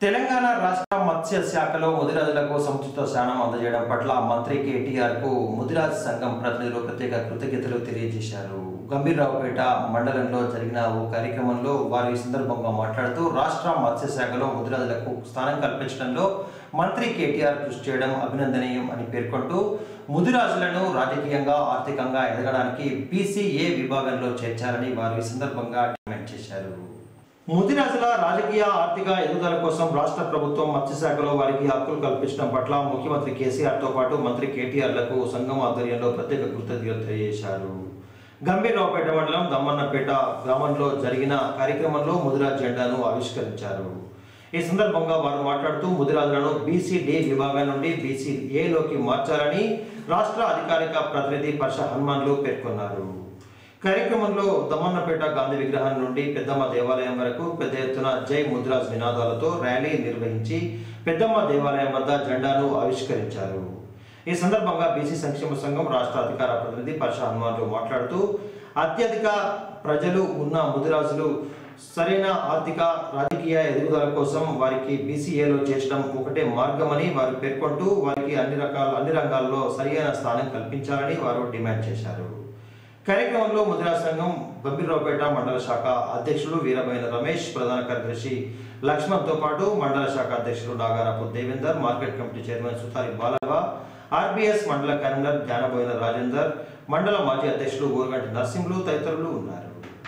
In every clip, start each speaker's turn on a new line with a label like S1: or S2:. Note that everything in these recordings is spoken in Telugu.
S1: తెలంగాణ రాష్ట్ర మత్స్య శాఖలో ముదిరాజులకు సముచిత స్థానం అందజేయడం పట్ల మంత్రి కేటీఆర్ కు ముదిరాజ్ సంఘం ప్రతినిధులు ప్రత్యేక కృతజ్ఞతలు తెలియజేశారు గంభీర్రావుపేట మండలంలో జరిగిన ఓ కార్యక్రమంలో వారు ఈ సందర్భంగా మాట్లాడుతూ రాష్ట్ర మత్స్య శాఖలో ముదిరాజులకు స్థానం కల్పించడంలో మంత్రి కేటీఆర్ కృషి చేయడం అభినందనీయం అని పేర్కొంటూ ముదిరాజులను రాజకీయంగా ఆర్థికంగా ఎదగడానికి బీసీఏ విభాగంలో చేర్చాలని వారు ఈ సందర్భంగా డిమాండ్ చేశారు ముదిరాజుల రాజకీయ ఆర్థిక ఎదుగుదల కోసం రాష్ట్ర ప్రభుత్వం మత్స్యశాఖలో వారికి హక్కులు కల్పించడం పట్ల ముఖ్యమంత్రి కేసీఆర్తో పాటు మంత్రి కేటీఆర్లకు సంఘం ఆధ్వర్యంలో ప్రత్యేక కృతజ్ఞతలు తెలియజేశారు గంభీరరావుపేట మండలం దమ్మన్నపేట గ్రామంలో జరిగిన కార్యక్రమంలో ముదిరాజ్ జెండాను ఆవిష్కరించారు ఈ సందర్భంగా వారు మాట్లాడుతూ ముదిరాజులను బీసీ డి విభాగం నుండి బీసీ ఏలోకి మార్చాలని రాష్ట్ర అధికారిక ప్రతినిధి పర్ష హనుమాన్లు పేర్కొన్నారు కార్యక్రమంలో దమ్మన్నపేట గాంధీ విగ్రహం నుండి పెద్దమ్మ దేవాలయం వరకు పెద్ద ఎత్తున జై ముద్రాజ్ నినాదాలతో ర్యాలీ నిర్వహించి పెద్దమ్మ దేవాలయం వద్ద జెండాను ఆవిష్కరించారు ఈ సందర్భంగా బీసీ సంక్షేమ సంఘం రాష్ట్ర అధికార ప్రతినిధి పర్ష హనుమాన్లు మాట్లాడుతూ అత్యధిక ప్రజలు ఉన్న ముదిరాజులు సరైన ఆర్థిక రాజకీయ ఎదుగుదల కోసం వారికి బీసీఏలో చేర్చడం ఒకటే మార్గమని వారు పేర్కొంటూ వారికి అన్ని రకాల అన్ని రంగాల్లో సరైన స్థానం కల్పించాలని వారు డిమాండ్ చేశారు కార్యక్రమంలో ముద్రా సంఘం గంభీరరావుపేట మండల శాఖ అధ్యక్షులు వీరమైన రమేష్ ప్రధాన కార్యదర్శి లక్ష్మణ్తో పాటు మండల శాఖ అధ్యక్షులు Nagarapu Devender market committee chairman Suthari Balava RBS మండల కన్వీనర్ జ్ఞానబోయిన రాజేందర్ మండల మాజీ అధ్యక్షులు ఊరగంటి నరసింహులు తదితరులు ఉన్నారు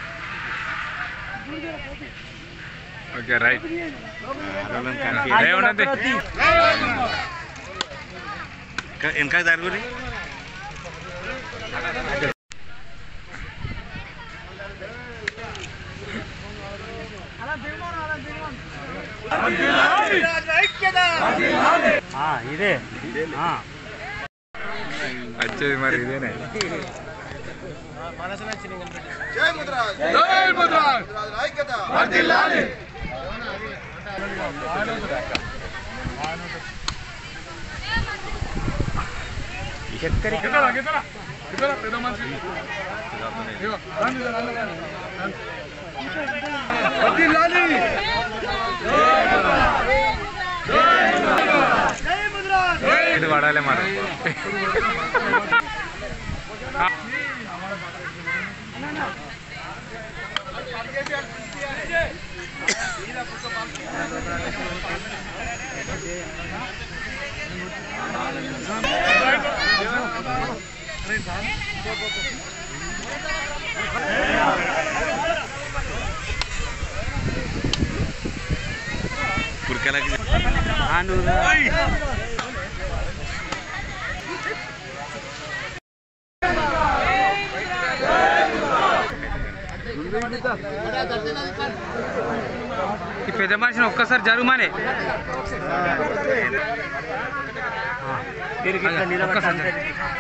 S2: ఓకే రైట్ ఏమన్నది
S3: వెనక జరుగురి
S4: ఇదే
S2: వచ్చేది మరి ఇదేనే ఇది పడాలి మరి
S3: కురికెలకి
S2: ఈ పెద్ద మనిషిని ఒక్కసారి జరుగుమానే ఒక్కసారి జరుగు.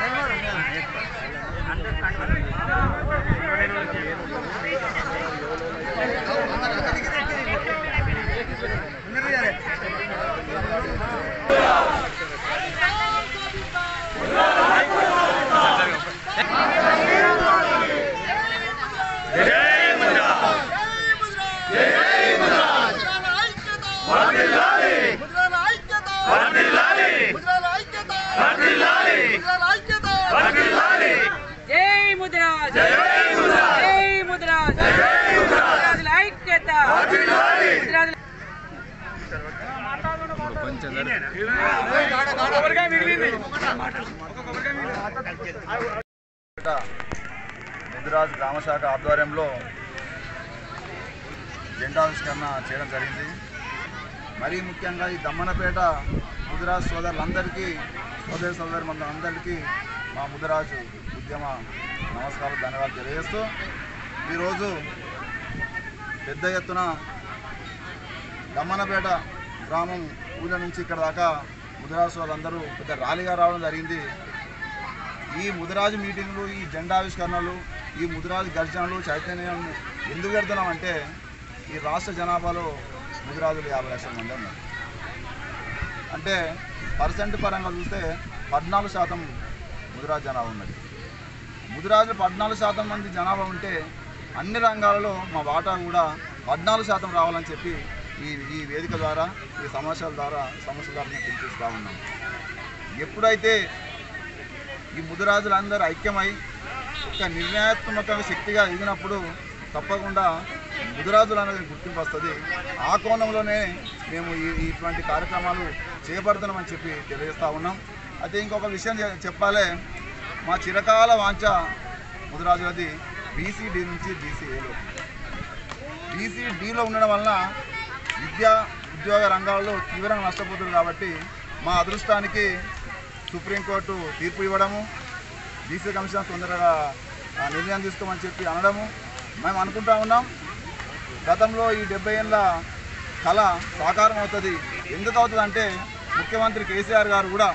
S5: జై ముద్రాజ్ జై ముద్రాజ్ జై ముద్రాజ్ ఐక్యత ముద్రాజ్
S2: కొంచెం జరుగు.
S6: ముదిరాజ్ గ్రామశాఖ ఆధ్వర్యంలో జెండావిష్కరణ చేయడం జరిగింది మరీ ముఖ్యంగా ఈ దమ్మనపేట ముదిరాజ్ సోదరులందరికీ సోదర సోదరి అందరికీ మా ముదిరాజు ఉద్యమ నమస్కారాలు ధన్యవాదాలు తెలియజేస్తూ ఈరోజు పెద్ద ఎత్తున దమ్మనపేట గ్రామం ఊళ్ళ నుంచి ఇక్కడ దాకా ముదిరాజు వాళ్ళందరూ పెద్ద ర్యాలీగా రావడం జరిగింది ఈ ముదిరాజు మీటింగ్లు ఈ జెండావిష్కరణలు ఈ ముదిరాజు గర్జనలు చైతన్యం ఎందుకు పెడుతున్నాం అంటే ఈ రాష్ట్ర జనాభాలో ముదిరాజులు యాభై లక్షల మంది ఉన్నారు అంటే పర్సెంట్ పరంగా చూస్తే పద్నాలుగు శాతం ముదిరాజు జనాభా ఉన్నది ముదిరాజులు పద్నాలుగు శాతం మంది జనాభా ఉంటే అన్ని రంగాలలో మా వాటా కూడా పద్నాలుగు శాతం రావాలని చెప్పి ఈ ఈ వేదిక ద్వారా ఈ సమావేశాల ద్వారా సమస్యల ద్వారా మేము పిలిపిస్తూ ఉన్నాం ఎప్పుడైతే ఈ ముదిరాజులందరూ ఐక్యమై ఒక నిర్ణయాత్మక శక్తిగా ఎదిగినప్పుడు తప్పకుండా ముదిరాజులు అనేది గుర్తింపు వస్తుంది ఆ కోణంలోనే మేము ఈ ఇటువంటి కార్యక్రమాలు చేపడుతున్నామని చెప్పి తెలియజేస్తూ ఉన్నాం అయితే ఇంకొక విషయం చె- చెప్పాలి మా చిరకాల వాంఛ ముదిరాజులది బీసీడీ నుంచి బీసీఏలో బీసీడీలో ఉండడం వలన విద్యా ఉద్యోగ రంగాల్లో తీవ్రంగా నష్టపోతుంది కాబట్టి మా అదృష్టానికి సుప్రీంకోర్టు తీర్పు ఇవ్వడము బీసీ కమిషన్ తొందరగా ఆ, నిర్ణయం తీసుకోమని చెప్పి అనడము మేము అనుకుంటా ఉన్నాం గతంలో ఈ డెబ్బై ఏళ్ళ కళ సాకారం అవుతుంది ఎందుకు అవుతుంది అంటే ముఖ్యమంత్రి కేసీఆర్ గారు కూడా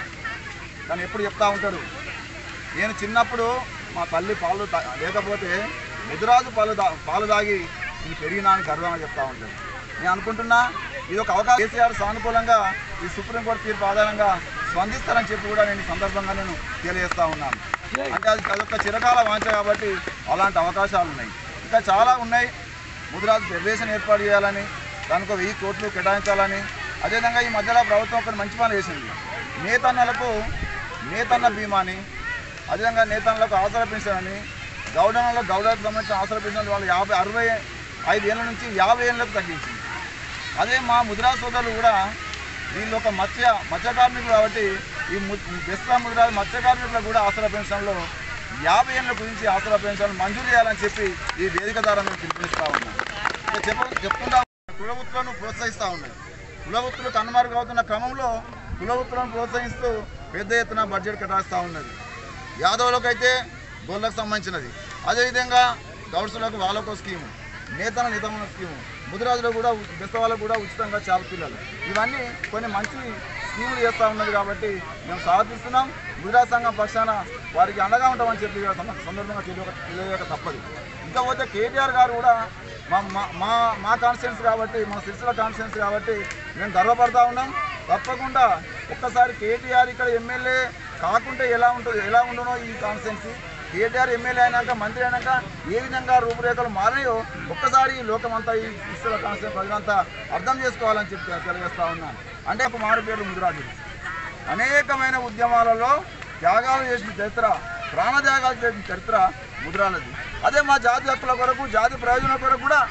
S6: తను ఎప్పుడు చెప్తా ఉంటాడు నేను చిన్నప్పుడు మా తల్లి పాలు తా- లేకపోతే ముదురాజు పాలు దా పాలు తాగి ఇది పెరిగినా అని గర్వంగా చెప్తా ఉంటాడు నేను అనుకుంటున్నా ఇది ఒక అవకాశం కేసీఆర్ సానుకూలంగా ఈ సుప్రీంకోర్టు తీర్పు ఆధారంగా స్పందిస్తారని చెప్పి కూడా నేను ఈ సందర్భంగా నేను తెలియజేస్తా ఉన్నాను అంటే అది అదొక చిరకాల వాంఛ కాబట్టి అలాంటి అవకాశాలు ఉన్నాయి ఇంకా చాలా ఉన్నాయి ముదిరాజు ఫెడరేషన్ ఏర్పాటు చేయాలని దానికి ఒక వెయ్యి కోట్లు కేటాయించాలని అదేవిధంగా ఈ మధ్యలో ప్రభుత్వం ఒకటి మంచి పని చేసింది నేతన్నలకు నేతన్న బీమాని అదేవిధంగా నేతన్నలకు ఆసరా పెన్షన్ అని గౌడనలో గౌడకు సంబంధించిన ఆసరా పెన్షన్ వాళ్ళు యాభై అరవై ఐదు ఏళ్ళ నుంచి యాభై ఏళ్ళకు తగ్గించింది అదే మా ముద్రా సోదరులు కూడా వీళ్ళు ఒక మత్స్య మత్స్య కార్మికులు కాబట్టి ఈ బెస్తా ముద్రా మత్స్య కార్మికులకు కూడా ఆసరా పెన్షన్లో యాభై ఏళ్ళ గురించి ఆసరా పెన్షన్ మంజూరు చేయాలని చెప్పి ఈ వేదిక ద్వారా మేము పిలుపునిస్తా ఉన్నాం ఇక చెప్ప చెప్పుకుంటా కులవృత్తులను ప్రోత్సహిస్తూ ఉన్నాయి కులవృత్తులు కనుమరుగు అవుతున్న క్రమంలో కులవృత్తులను ప్రోత్సహిస్తూ పెద్ద ఎత్తున బడ్జెట్ కేటాయిస్తూ ఉన్నది యాదవులకు అయితే గొల్లకు సంబంధించినది అదేవిధంగా గౌడ్సులకు వాళ్ళకు స్కీము నేతన నితమైన స్కీము ముదిరాజులకు కూడా బెస్త వాళ్ళకు కూడా ఉచితంగా చేప పిల్లలు ఇవన్నీ కొన్ని మంచి స్కీములు చేస్తూ ఉన్నది కాబట్టి మేము సమర్థిస్తున్నాం ముదిరాజ్ సంఘం పక్షాన వారికి అండగా ఉంటామని చెప్పి ఈ సంద- సందర్భంగా తెలియ తెలియక తప్పదు ఇంకా పోతే కేటీఆర్ గారు కూడా మా మా మా మా కాన్స్టిట్యున్స్ కాబట్టి మా సిరిసిల్ల కాన్స్టిట్యున్స్ కాబట్టి మేము గర్వపడతా ఉన్నాం తప్పకుండా ఒక్కసారి కేటీఆర్ ఇక్కడ ఎమ్మెల్యే కాకుంటే ఎలా ఉంటుంది ఎలా ఉండనో ఈ కాన్స్టిట్యున్సీ కేటీఆర్ ఎమ్మెల్యే అయినాక మంత్రి అయినాక ఏ విధంగా రూపురేఖలు మారాయో ఒక్కసారి ఈ లోకమంతా ఈ సిరిసిల్ల కాన్స్టిట్యూన్ ప్రజలంతా అర్థం చేసుకోవాలని చెప్పి తెలియజేస్తా ఉన్నాను అంటే ఒక మారు పేరు ముదిరాజు అనేకమైన ఉద్యమాలలో త్యాగాలు చేసిన చరిత్ర ప్రాణత్యాగాలు చేసిన చరిత్ర ముద్రాలది అదే మా జాతి హక్కుల కొరకు జాతి ప్రయోజనం కొరకు కూడా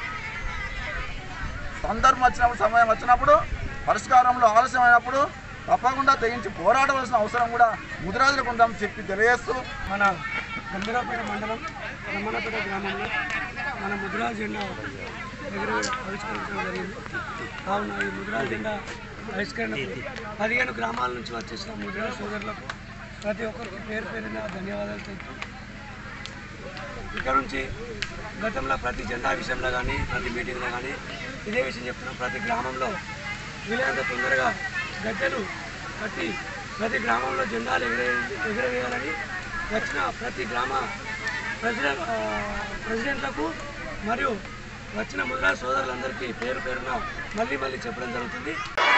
S6: సందర్భం వచ్చినప్పుడు సమయం వచ్చినప్పుడు పరిష్కారంలో ఆలస్యమైనప్పుడు తప్పకుండా తెగించి పోరాడవలసిన అవసరం కూడా ముదిరాజులకు ఉందని చెప్పి తెలియజేస్తూ
S4: మన గంభీరాపేట మండలం రమ్మన్నపేట గ్రామంలో మన ముద్రాజ్ జెండా ఎగురు ఆవిష్కరించడం జరిగింది కావున ఈ ముద్రాజ్ జెండా ఆవిష్కరణకు పదిహేను గ్రామాల నుంచి వచ్చేసిన ముద్రాజ్ సోదరులకు ప్రతి ఒక్కరికి పేరు పేరున ధన్యవాదాలు తెలుపుతూ ఇక్కడ నుంచి గతంలో ప్రతి జెండా విషయంలో కానీ ప్రతి మీటింగ్లో కానీ ఇదే విషయం చెప్తున్నాం ప్రతి గ్రామంలో వీలైనంత తొందరగా గద్దెలు కట్టి ప్రతి గ్రామంలో జెండాలు ఎగరే ఎగరవేయాలని వచ్చిన ప్రతి గ్రామ ప్రెసిడెంట్ ఆ, ప్రెసిడెంట్లకు మరియు వచ్చిన ముద్రా సోదరులందరికీ పేరు పేరున మళ్ళీ మళ్ళీ చెప్పడం జరుగుతుంది